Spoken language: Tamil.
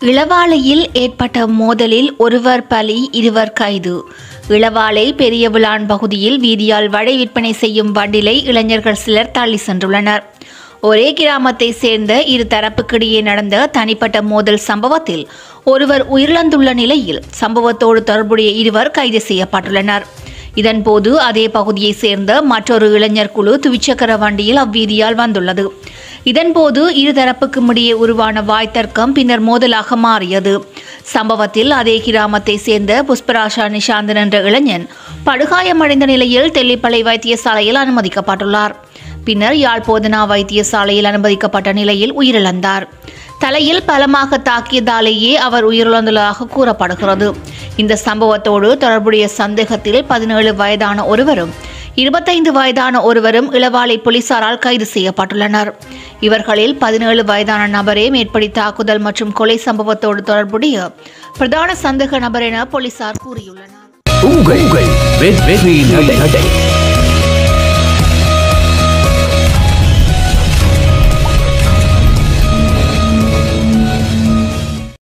இளவாலையில் ஏற்பட்ட மோதலில் ஒருவர் பலி இருவர் கைது இளவாலை பெரிய விளான் பகுதியில் வீதியால் வடை விற்பனை செய்யும் வண்டிலை இளைஞர்கள் சிலர் தள்ளி சென்றுள்ளனர் ஒரே கிராமத்தை சேர்ந்த இரு தரப்புக்கிடையே நடந்த தனிப்பட்ட மோதல் சம்பவத்தில் ஒருவர் உயிரிழந்துள்ள நிலையில் சம்பவத்தோடு தொடர்புடைய இருவர் கைது செய்யப்பட்டுள்ளனர் இதன்போது அதே பகுதியைச் சேர்ந்த மற்றொரு இளைஞர் குழு துவிச்சக்கர வண்டியில் அவ்வீதியால் வந்துள்ளது இதன்போது இருதரப்புக்கும் இடையே உருவான வாய்த்தர்க்கம் பின்னர் மோதலாக மாறியது சம்பவத்தில் அதே கிராமத்தை சேர்ந்த புஷ்பராஷா நிஷாந்தன் என்ற இளைஞன் படுகாயமடைந்த நிலையில் தெல்லிப்பளை வைத்தியசாலையில் அனுமதிக்கப்பட்டுள்ளார் பின்னர் யாழ் போதனா வைத்தியசாலையில் அனுமதிக்கப்பட்ட நிலையில் உயிரிழந்தார் தலையில் பலமாக தாக்கியதாலேயே அவர் உயிரிழந்துள்ளதாக கூறப்படுகிறது இந்த சம்பவத்தோடு தொடர்புடைய சந்தேகத்தில் பதினேழு வயதான ஒருவரும் இருபத்தைந்து வயதான ஒருவரும் இளவாலை போலீசாரால் கைது செய்யப்பட்டுள்ளனர் இவர்களில் பதினேழு வயதான நபரே மேற்படி தாக்குதல் மற்றும் கொலை சம்பவத்தோடு தொடர்புடைய பிரதான சந்தேக நபர் என போலீசார் கூறியுள்ளனர் உங்கள் வெற்றி நடை